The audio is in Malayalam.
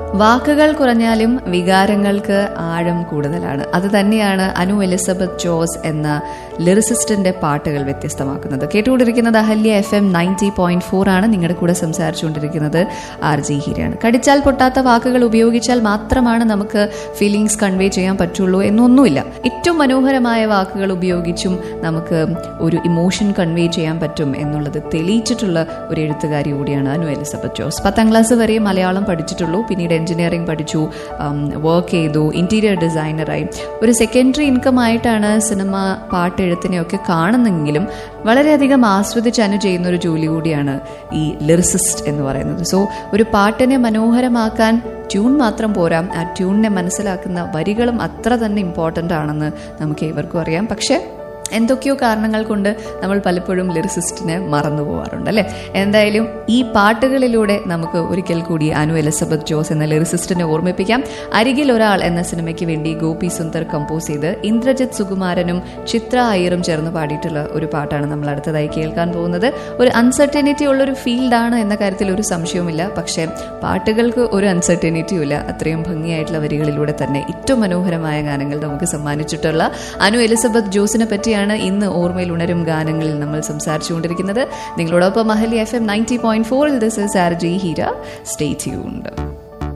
വാക്കുകൾ കുറഞ്ഞാലും വികാരങ്ങൾക്ക് ആഴം കൂടുതലാണ് അത് തന്നെയാണ് അനു എലിസബത്ത് ജോസ് എന്ന ലിറിസിസ്റ്റിന്റെ പാട്ടുകൾ വ്യത്യസ്തമാക്കുന്നത് കേട്ടുകൊണ്ടിരിക്കുന്നത് Ahalya F M ninety point four ആണ് നിങ്ങളുടെ കൂടെ സംസാരിച്ചുകൊണ്ടിരിക്കുന്നത് ആർ ജി ഹീരയാണ് കടിച്ചാൽ പൊട്ടാത്ത വാക്കുകൾ ഉപയോഗിച്ചാൽ മാത്രമാണ് നമുക്ക് ഫീലിങ്സ് കൺവേ ചെയ്യാൻ പറ്റുള്ളൂ എന്നൊന്നുമില്ല ഏറ്റവും മനോഹരമായ വാക്കുകൾ ഉപയോഗിച്ചും നമുക്ക് ഒരു ഇമോഷൻ കൺവേ ചെയ്യാൻ പറ്റും എന്നുള്ളത് തെളിയിച്ചിട്ടുള്ള ഒരു എഴുത്തുകാരി കൂടിയാണ് അനു എലിസബത്ത് ജോസ് പത്താം ക്ലാസ് വരെ മലയാളം പഠിച്ചിട്ടുള്ളൂ പിന്നീട് എഞ്ചിനീയറിംഗ് പഠിച്ചു വർക്ക് ചെയ്തു ഇന്റീരിയർ ഡിസൈനറായി ഒരു സെക്കൻഡറി ഇൻകം ആയിട്ടാണ് സിനിമ പാട്ട് എഴുത്തിനെയൊക്കെ കാണുന്നെങ്കിലും വളരെയധികം ആസ്വദിച്ച് അനു ചെയ്യുന്ന ഒരു ജോലി കൂടിയാണ് ഈ ലിറിസിസ്റ്റ് എന്ന് പറയുന്നത് സോ ഒരു പാട്ടിനെ മനോഹരമാക്കാൻ ട്യൂൺ മാത്രം പോരാ ആ ട്യൂണിനെ മനസ്സിലാക്കുന്ന വരികളും അത്ര തന്നെ ഇമ്പോർട്ടൻ്റ് ആണെന്ന് നമുക്ക് ഏവർക്കും അറിയാം പക്ഷേ എന്തൊക്കെയോ കാരണങ്ങൾ കൊണ്ട് നമ്മൾ പലപ്പോഴും ലിറിസിസ്റ്റിനെ മറന്നു പോകാറുണ്ട് അല്ലേ എന്തായാലും ഈ പാട്ടുകളിലൂടെ നമുക്ക് ഒരിക്കൽ കൂടി അനു എലിസബത്ത് ജോസ് എന്ന ലിറിസിസ്റ്റിനെ ഓർമ്മിപ്പിക്കാം അരികിൽ ഒരാൾ എന്ന സിനിമയ്ക്ക് വേണ്ടി ഗോപി സുന്ദർ കമ്പോസ് ചെയ്ത് ഇന്ദ്രജിത് സുകുമാരനും ചിത്ര അയ്യറും ചേർന്ന് പാടിയിട്ടുള്ള ഒരു പാട്ടാണ് നമ്മൾ അടുത്തതായി കേൾക്കാൻ പോകുന്നത് ഒരു അൺസർട്ടനിറ്റി ഉള്ളൊരു ഫീൽഡാണ് എന്ന കാര്യത്തിൽ ഒരു സംശയവുമില്ല പക്ഷേ പാട്ടുകൾക്ക് ഒരു അൺസർട്ടനിറ്റിയും ഇല്ല അത്രയും ഭംഗിയായിട്ടുള്ള വരികളിലൂടെ തന്നെ ഏറ്റവും മനോഹരമായ ഗാനങ്ങൾ നമുക്ക് സമ്മാനിച്ചിട്ടുള്ള അനു എലിസബത്ത് ജോസിനെ പറ്റിയാണ് ഇന്ന് ഓർമ്മയിൽ ഉണരും ഗാനങ്ങളിൽ നമ്മൾ സംസാരിച്ചുകൊണ്ടിരിക്കുന്നത് നിങ്ങളോടൊപ്പം Ahali F M ninety point ഫോറിൽ this is R J Heera stay tuned